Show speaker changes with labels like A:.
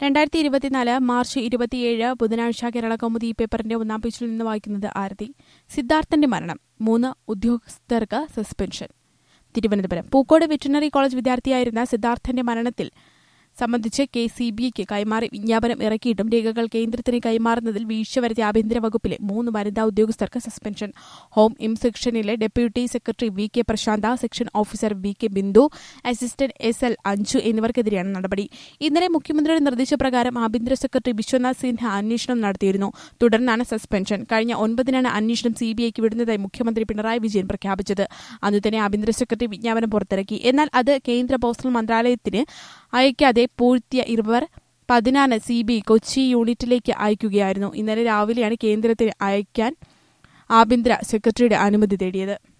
A: രണ്ടായിരത്തി ഇരുപത്തിനാല് മാർച്ച് ഇരുപത്തിയേഴ് ബുധനാഴ്ച കേരള കൗമുദി പേപ്പറിന്റെ ഒന്നാം പേജിൽ നിന്ന് വായിക്കുന്നത് ആരതി സിദ്ധാർത്ഥന്റെ മരണം മൂന്ന് ഉദ്യോഗസ്ഥർക്ക് suspension Thiruvananthapuram Pookode veterinary college വിദ്യാർത്ഥിയായിരുന്ന സിദ്ധാർത്ഥന്റെ മരണത്തിൽ സംബന്ധിച്ച് കെ സി ബി ഐക്ക് കൈമാറി വിജ്ഞാപനം ഇറക്കിയിട്ടും രേഖകൾ കേന്ദ്രത്തിന് കൈമാറുന്നതിൽ വീഴ്ച വരുത്തിയ ആഭ്യന്തര വകുപ്പിലെ മൂന്ന് വനിതാ ഉദ്യോഗസ്ഥർക്ക് സസ്പെൻഷൻ ഹോം ഇം സെക്ഷനിലെ deputy secretary V K Prasantha section officer V K Bindu assistant S L Anju എന്നിവർക്കെതിരെയാണ് നടപടി ഇന്നലെ മുഖ്യമന്ത്രിയുടെ നിർദ്ദേശപ്രകാരം ആഭ്യന്തര സെക്രട്ടറി വിശ്വനാഥ് സിൻഹ അന്വേഷണം നടത്തിയിരുന്നു തുടർന്നാണ് സസ്പെൻഷൻ കഴിഞ്ഞ ഒൻപതിനാണ് അന്വേഷണം സി ബി ഐക്ക് വിടുന്നതായി മുഖ്യമന്ത്രി പിണറായി വിജയൻ പ്രഖ്യാപിച്ചത് അന്നു തന്നെ ആഭ്യന്തര സെക്രട്ടറി വിജ്ഞാപനം പുറത്തിറക്കി എന്നാൽ അത് കേന്ദ്ര പോസ്റ്റൽ മന്ത്രാലയത്തിന് അയക്കാതെ പൂഴ്ത്തിയ ഇവർ പതിനാറ് സി ബി കൊച്ചി യൂണിറ്റിലേക്ക് അയക്കുകയായിരുന്നു ഇന്നലെ രാവിലെയാണ് കേന്ദ്രത്തിന് അയക്കാൻ ആഭ്യന്തര സെക്രട്ടറിയുടെ അനുമതി തേടിയത്